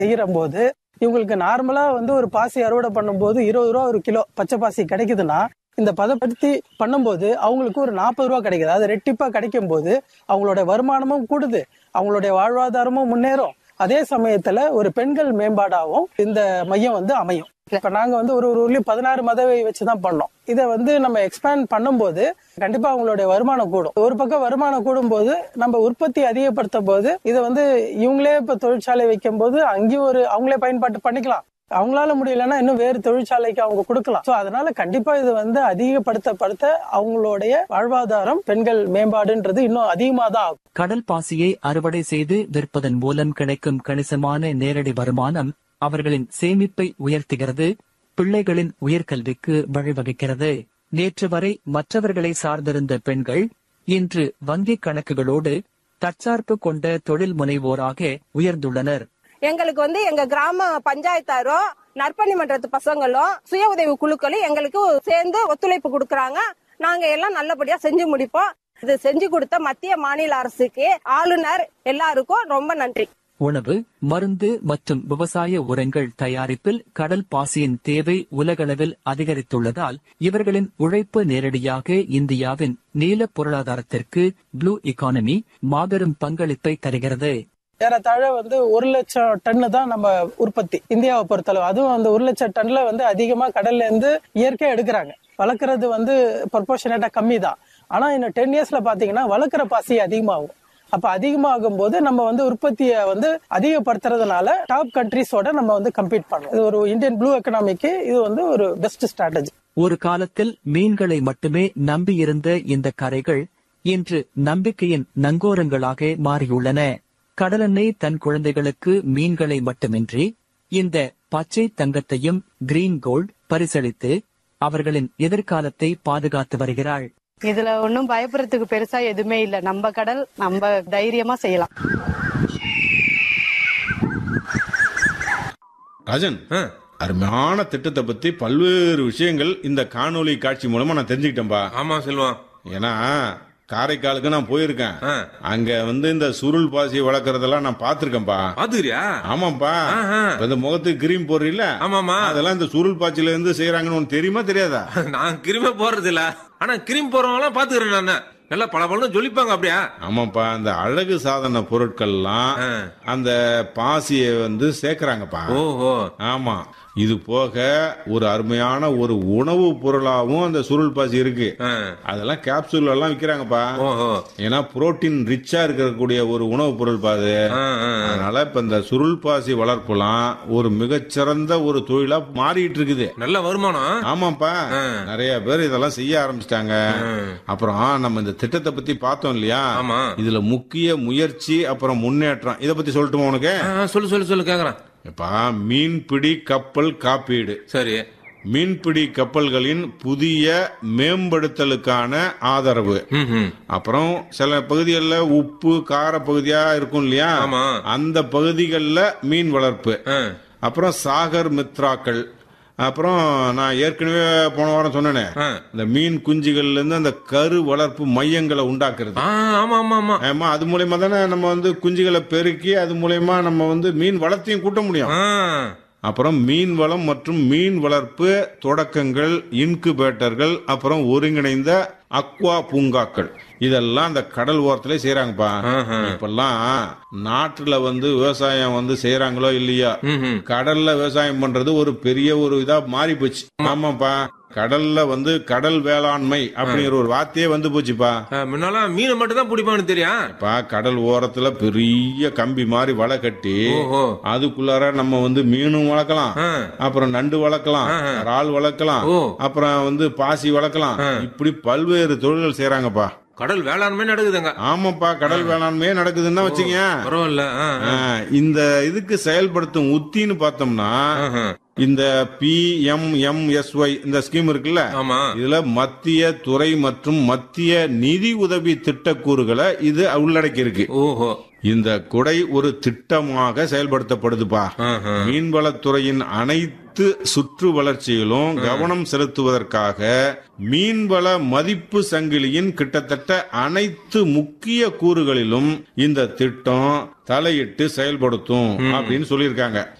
செய்யற போது இவங்களுக்கு நார்மலா வந்து ஒரு பாசி அறுவடை பண்ணும்போது இருபது ரூபா ஒரு கிலோ பச்சை பாசி கிடைக்குதுன்னா இந்த பதப்படுத்தி பண்ணும்போது அவங்களுக்கு ஒரு நாற்பது ரூபா கிடைக்குது அது ரெட்டிப்பா கிடைக்கும் போது அவங்களோட வருமானமும் கூடுது அவங்களுடைய வாழ்வாதாரமும் முன்னேறும் அதே சமயத்துல ஒரு பெண்கள் மேம்பாடாகவும் இந்த மையம் வந்து அமையும் இப்ப நாங்க வந்து ஒரு ஒரு ஊர்லயும் பதினாறு மதவை வச்சுதான் பண்ணோம் இதை வந்து நம்ம எக்ஸ்பேண்ட் பண்ணும்போது கண்டிப்பா அவங்களுடைய வருமானம் கூடும் ஒரு பக்கம் வருமானம் கூடும் போது நம்ம உற்பத்தி அதிகப்படுத்தும் போது இதை வந்து இவங்களே இப்ப தொழிற்சாலை வைக்கும் போது அங்கேயும் ஒரு அவங்களே பயன்பாட்டு பண்ணிக்கலாம் அவங்களால முடியலன்னா இன்னும் வேறு தொழிற்சாலைக்கு அவங்க கொடுக்கலாம் சோ அதனால கண்டிப்பா இது வந்து அதிகப்படுத்தப்படுத்த அவங்களுடைய வாழ்வாதாரம் பெண்கள் மேம்பாடுன்றது இன்னும் அதிகமா தான் ஆகும் கடல் பாசியை அறுவடை செய்து விற்பதன் மூலம் கிடைக்கும் கணிசமான நேரடி வருமானம் அவர்களின் சேமிப்பை உயர்த்துகிறது பிள்ளைகளின் உயர்கல்விக்கு வழிவகுக்கிறது நேற்று வரை மற்றவர்களை சார்ந்திருந்த பெண்கள் இன்று வங்கிக் கணக்குகளோடு தற்சார்பு கொண்ட தொழில் முனைவோராக உயர்ந்துள்ளனர் எங்களுக்கு வந்து எங்க கிராம பஞ்சாயத்தாரும் நற்பணி மன்றத்து பசங்களும் சுய உதவி குழுக்களும் எங்களுக்கு சேர்ந்து ஒத்துழைப்பு கொடுக்கறாங்க நாங்க எல்லாம் நல்லபடியா செஞ்சு முடிப்போம் இது செஞ்சு கொடுத்த மத்திய மாநில அரசுக்கு ஆளுநர் எல்லாருக்கும் ரொம்ப நன்றி உணவு மருந்து மற்றும் விவசாய உரங்கள் தயாரிப்பில் கடல் பாசியின் தேவை உலகளவில் அதிகரித்துள்ளதால் இவர்களின் உழைப்பு நேரடியாக இந்தியாவின் நீல பொருளாதாரத்திற்கு ப்ளூ எக்கானமி மாபெரும் பங்களிப்பை தருகிறது ஏறத்தாழ வந்து ஒரு லட்சம் டன்னு தான் நம்ம உற்பத்தி இந்தியாவை பொறுத்தளவு அதுவும் அந்த ஒரு லட்சம் டன்ல வந்து அதிகமா கடல்ல இருந்து இயற்கையா எடுக்கிறாங்க வளர்க்கறது வந்து ப்ரொபோர்ஷனேட்டா கம்மி தான் ஆனா இன்னும் டென் இயர்ஸ்ல பாத்தீங்கன்னா வளர்க்குற பாசி அதிகமாகும் அப்ப அதிகமாகும் போது நம்ம வந்து உற்பத்தியை வந்து அதிகப்படுத்துறதுனால டாப் கண்ட்ரிஸோட நம்ம வந்து கம்பீட் பண்ணணும் இது ஒரு இந்தியன் ப்ளூ எக்கனாமிக்கு இது வந்து ஒரு பெஸ்ட் ஸ்ட்ராட்டஜி ஒரு காலத்தில் மீன்களை மட்டுமே நம்பியிருந்த இந்த கரைகள் இன்று நம்பிக்கையின் நங்கோரங்களாக மாறியுள்ளன கடலெண்ணெய் தன் குழந்தைகளுக்கு மீன்களை மட்டுமின்றி இந்த பச்சை தங்கத்தையும் கிரீன் கோல்ட் பரிசளித்து அவர்களின் எதிர்காலத்தை பாதுகாத்து வருகிறாள் இதுல ஒன்றும் பயப்படுறதுக்கு பெருசா எதுவுமே இல்ல நம்ம கடல் நம்ம தைரியமா செய்யலாம் ராஜன் அருமையான திட்டத்தை பத்தி பல்வேறு விஷயங்கள் இந்த காணொளி காட்சி மூலமா நான் தெரிஞ்சுக்கிட்டேன்பா ஆமா செல்வம் ஏன்னா காரைக்காலுக்கு நான் போயிருக்கேன் ஆ. அங்க வந்து இந்த சுருள் பாசி வளர்க்கறதெல்லாம் நான் பாத்திருக்கேன்பா பாத்துக்கிறியா ஆமாப்பா ஆஹா. இப்ப இந்த முகத்துக்கு கிரீம் போடுறீல்ல ஆமாமா அதெல்லாம் இந்த சுருள் பாச்சில இருந்து செய்யறாங்கன்னு உனக்கு தெரியுமா தெரியாதா நான் கிருமே போறது இல்ல ஆனா கிரீம் போறவங்க எல்லாம் பாத்துக்கிறேன் நானு நல்லா பல பழம் ஜொலிப்பாங்க அப்படியா ஆமாப்பா இந்த அழகு சாதன பொருட்கள்லாம் ஆ. அந்த பாசியை வந்து சேர்க்கறாங்கப்பா ஓஹோ ஆமா இது போக ஒரு அருமையான ஒரு உணவு பொருளாவும் அந்த சுருள் பாசி இருக்கு ஆ. அதெல்லாம் கேப்சூல் எல்லாம் விக்கிறாங்கப்பா ஓஹோ ஏன்னா புரோட்டீன் ரிச்சா இருக்கக்கூடிய ஒரு உணவு பொருள் பாது ஆ, ஆ, ஆ. அதனால இப்ப இந்த சுருள் பாசி வளர்ப்புலாம் ஒரு மிகச்சிறந்த ஒரு தொழிலா மாறிட்டு இருக்குது நல்ல வருமானம் ஆமாப்பா ஆ. நிறைய பேர் இதெல்லாம் செய்ய ஆரம்பிச்சிட்டாங்க அப்புறம் நம்ம இந்த திட்டத்தை பத்தி பார்த்தோம் இல்லையா ஆமா. இதுல முக்கிய முயற்சி அப்புறம் முன்னேற்றம் இத பத்தி சொல்லட்டுமா உனக்கு ஆ, சொல்லு சொல்லு சொல்லு கேக்குறேன் இப்ப மீன்பிடி கப்பல் காப்பீடு சரி மீன்பிடி கப்பல்களின் புதிய மேம்படுத்தலுக்கான ஆதரவு ம், ம். அப்புறம் சில பகுதிகளில் உப்பு கார பகுதியா இருக்கும் இல்லையா ஆமா. அந்த பகுதிகளில் மீன் வளர்ப்பு ஆ. அப்புறம் சாகர் மித்ராக்கள் அப்புறம் நான் ஏற்கனவே போன வாரம் சொன்னேனே ஆ. இந்த மீன் குஞ்சுகள்ல இருந்து அந்த கரு வளர்ப்பு மையங்களை உண்டாக்குறது ஆ, ஆமா ஆமா ஆமா ஆமா அது மூலயமா தானே நம்ம வந்து குஞ்சுகளை பெருக்கி அது மூலயமா நம்ம வந்து மீன் வளர்த்தையும் கூட்ட முடியும் ஆ. அப்புறம் மீன் வளம் மற்றும் மீன் வளர்ப்பு தொடக்கங்கள் இன்குபேட்டர்கள் அப்புறம் ஒருங்கிணைந்த அக்வா பூங்காக்கள் இதெல்லாம் அந்த கடல் ஓரத்திலே செய்யறாங்கப்பா ஆஹா. இப்பெல்லாம் நாட்டுல வந்து விவசாயம் வந்து செய்யறாங்களோ இல்லையா ம், ம். கடல்ல விவசாயம் பண்றது ஒரு பெரிய ஒரு இதா மாறி போச்சு ஆமாப்பா கடல்ல வந்து கடல் வேளாண்மை அப்படிங்கிற ஒரு வார்த்தையே வந்து போச்சுப்பா ஆ, முன்னாலாம் மீனை மட்டும் தான் பிடிப்பான்னு தெரியும் இப்ப கடல் ஓரத்துல பெரிய கம்பி மாதிரி வலை கட்டி ஓஹோ அதுக்குள்ளார நம்ம வந்து மீனும் வளர்க்கலாம் ஆ. அப்புறம் நண்டு வளர்க்கலாம் ஆ. இறால் வளர்க்கலாம் ஓ. அப்புறம் வந்து பாசி வளர்க்கலாம் இப்படி பல்வேறு தொழில்கள் செய்யறாங்கப்பா கடல் வேளாண்மை நடக்குதுங்க ஆமாப்பா கடல் வேளாண்மையே நடக்குதுன்னா வச்சுங்க பரவாயில்ல ஆ, ஆ. இந்த இதுக்கு செயல்படுத்தும் உத்தின்னு பார்த்தோம்னா ஆஹா. இந்த P M M S Y இந்த ஸ்கீம் இருக்குல்ல ஆமா இதுல மத்திய துறை மற்றும் மத்திய நிதி உதவி திட்டக்கூறுகளை இது உள்ளடக்கி இருக்கு ஓஹோ இந்த குடை ஒரு திட்டமாக செயல்படுத்தப்படுதுப்பா ஆஹா. மீன்வளத்துறையின் அனைத்து சுற்று வளர்ச்சியிலும் கவனம் செலுத்துவதற்காக மீன்வள மதிப்பு சங்கிலியின் கிட்டத்தட்ட அனைத்து முக்கிய கூறுகளிலும் இந்த திட்டம் தலையிட்டு செயல்படுத்தும் அப்படின்னு சொல்லியிருக்காங்க